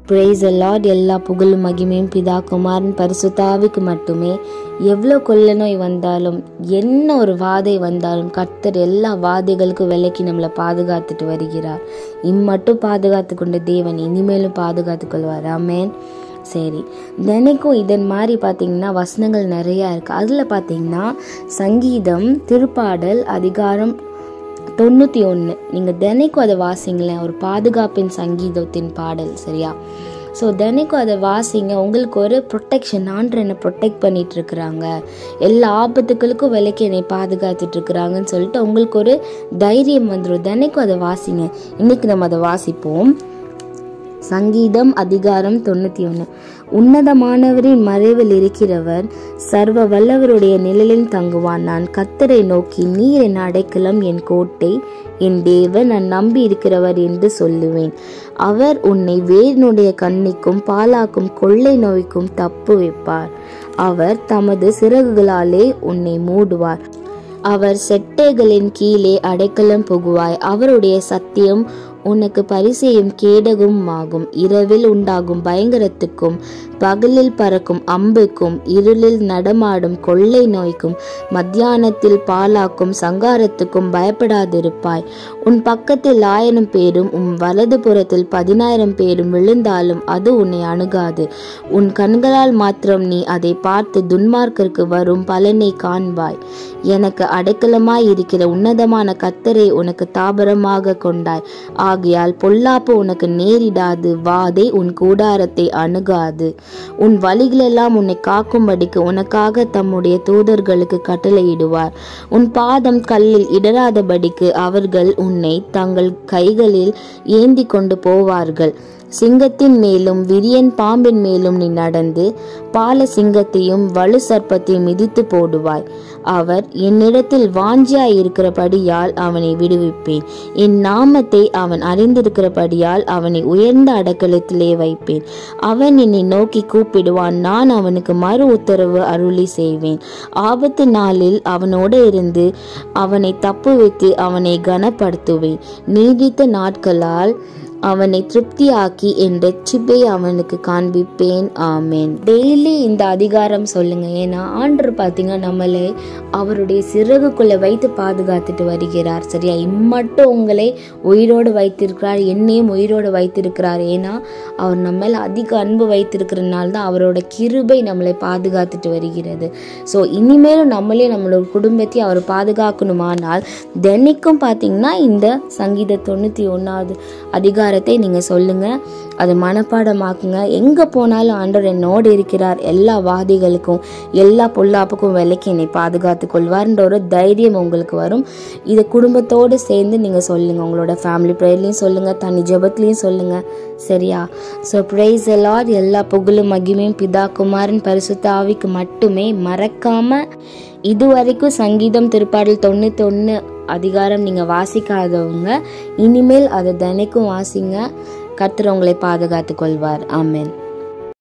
brace Lord எல்லா புகழும் மகிமையும் பிதா குமாரன் பரிசுத்தாவிக்கு மட்டுமே எவ்வளோ கொள்ள நோய் வந்தாலும் என்ன ஒரு வாதை வந்தாலும் கர்த்தர் எல்லா வாதைகளுக்கும் விலக்கி நம்மளை பாதுகாத்துட்டு வருகிறார் இம்மட்டும் பாதுகாத்து கொண்ட தேவன் இனிமேலும் பாதுகாத்து கொள்வார் ஆமேன் சரி தினைக்கும் இதன் மாதிரி பார்த்தீங்கன்னா வசனங்கள் நிறையா இருக்குது அதில் பார்த்தீங்கன்னா சங்கீதம் திருப்பாடல் அதிகாரம் தொண்ணூற்றி ஒன்று நீங்கள் தினைக்கும் அதை வாசிங்களேன் ஒரு பாதுகாப்பின் சங்கீதத்தின் பாடல் சரியா ஸோ தினைக்கும் அதை வாசிங்க உங்களுக்கு ஒரு ப்ரொட்டெக்ஷன் ஆண்டு என்னை ப்ரொடெக்ட் பண்ணிட்டு இருக்கிறாங்க எல்லா ஆபத்துக்களுக்கும் விலைக்கு என்னை பாதுகாத்துட்டு இருக்கிறாங்கன்னு சொல்லிட்டு உங்களுக்கு ஒரு தைரியம் வந்துடும் தினைக்கும் அதை வாசிங்க இன்னைக்கு நம்ம அதை வாசிப்போம் சங்கீதம் அதிகாரம் தொண்ணூற்றி ஒன்று உன்னதமானவரின் மறைவில் இருக்கிறவர் சர்வ வல்லவருடைய நிழலில் தங்குவான் நான் கத்தரை நோக்கி நீர் என் அடைக்கலம் என் கோட்டை என் தேவன் நான் நம்பி இருக்கிறவர் என்று சொல்லுவேன் அவர் உன்னை வேரினுடைய கண்ணிக்கும் பாலாக்கும் கொள்ளை நோய்க்கும் தப்பு வைப்பார் அவர் தமது சிறகுகளாலே உன்னை மூடுவார் அவர் செட்டைகளின் கீழே அடைக்கலம் புகுவாய் அவருடைய சத்தியம் உனக்கு பரிசெயும் கேடகும் ஆகும் இரவில் உண்டாகும் பயங்கரத்துக்கும் பகலில் பறக்கும் அம்புக்கும் இருளில் நடமாடும் கொள்ளை நோய்க்கும் மத்தியானத்தில் பாலாக்கும் சங்காரத்துக்கும் பயப்படாதிருப்பாய் உன் பக்கத்தில் ஆயிரம் பேரும் உன் வலது புறத்தில் பதினாயிரம் பேரும் விழுந்தாலும் அது உன்னை அணுகாது உன் கண்களால் மாத்திரம் நீ அதை பார்த்து துன்மார்க்கருக்கு வரும் பலனை காண்பாய் எனக்கு அடைக்கலமாய் இருக்கிற உன்னதமான கத்தரை உனக்கு தாபரமாக கொண்டாய் ஆகையால் பொல்லாப்பு உனக்கு நேரிடாது வாதை உன் கூடாரத்தை அணுகாது உன் வழிகளெல்லாம் உன்னை காக்கும்படிக்கு உனக்காக தம்முடைய தூதர்களுக்கு கட்டளையிடுவார் உன் பாதம் கல்லில் இடராதபடிக்கு அவர்கள் உன்னை தங்கள் கைகளில் ஏந்தி கொண்டு போவார்கள் சிங்கத்தின் மேலும் விரியன் பாம்பின் மேலும் நீ நடந்து பால சிங்கத்தையும் வலு சர்ப்பத்தையும் மிதித்து போடுவாய் அவர் என்னிடத்தில் வாஞ்சியாய் இருக்கிறபடியால் அவனை விடுவிப்பேன் என் நாமத்தை அவன் அறிந்திருக்கிறபடியால் அவனை உயர்ந்த அடக்கலத்திலே வைப்பேன் அவன் என்னை நோக்கி கூப்பிடுவான் நான் அவனுக்கு மறு உத்தரவு அருளி செய்வேன் ஆபத்து நாளில் அவனோட இருந்து அவனை தப்பு வைத்து அவனை கனப்படுத்துவேன் நீடித்த நாட்களால் அவனை திருப்தியாக்கி என் ரட்சிப்பை அவனுக்கு காண்பிப்பேன் ஆமேன் டெய்லி இந்த அதிகாரம் சொல்லுங்க ஏன்னா ஆண்டர் பார்த்தீங்க நம்மளை அவருடைய சிறகுக்குள்ளே வைத்து பாதுகாத்துட்டு வருகிறார் சரியா இம்மட்டும் உங்களை உயிரோடு வைத்திருக்கிறார் என்னையும் உயிரோடு வைத்திருக்கிறார் ஏன்னா அவர் நம்ம மேல அதிக அன்பு வைத்திருக்கிறனால தான் அவரோட கிருபை நம்மளை பாதுகாத்துட்டு வருகிறது ஸோ இனிமேலும் நம்மளே நம்மளோட குடும்பத்தையும் அவர் பாதுகாக்கணுமானால் தினைக்கும் பார்த்தீங்கன்னா இந்த சங்கீத தொண்ணூற்றி ஒன்றாவது அதிகாரம் அதிகாரத்தை நீங்கள் சொல்லுங்கள் அதை மனப்பாடமாக்குங்க எங்கே போனாலும் ஆண்டவர் என்னோடு இருக்கிறார் எல்லா வாதிகளுக்கும் எல்லா பொல்லாப்புக்கும் விலைக்கு என்னை பாதுகாத்து கொள்வார்ன்ற ஒரு தைரியம் உங்களுக்கு வரும் இதை குடும்பத்தோடு சேர்ந்து நீங்கள் சொல்லுங்கள் உங்களோட ஃபேமிலி ப்ரேயர்லையும் சொல்லுங்கள் தனி ஜபத்துலேயும் சொல்லுங்கள் சரியா ஸோ ப்ரைஸ் எல்லாம் எல்லா புகழும் மகிமையும் பிதா குமாரன் பரிசுத்த ஆவிக்கு மட்டுமே மறக்காமல் இதுவரைக்கும் சங்கீதம் திருப்பாடல் தொண்ணூத்தொன்று அதிகாரம் நீங்கள் வாசிக்காதவங்க இனிமேல் அதை தினைக்கும் வாசிங்க கர்த்தர் உங்களை பாதுகாத்து கொள்வார் ஆமென்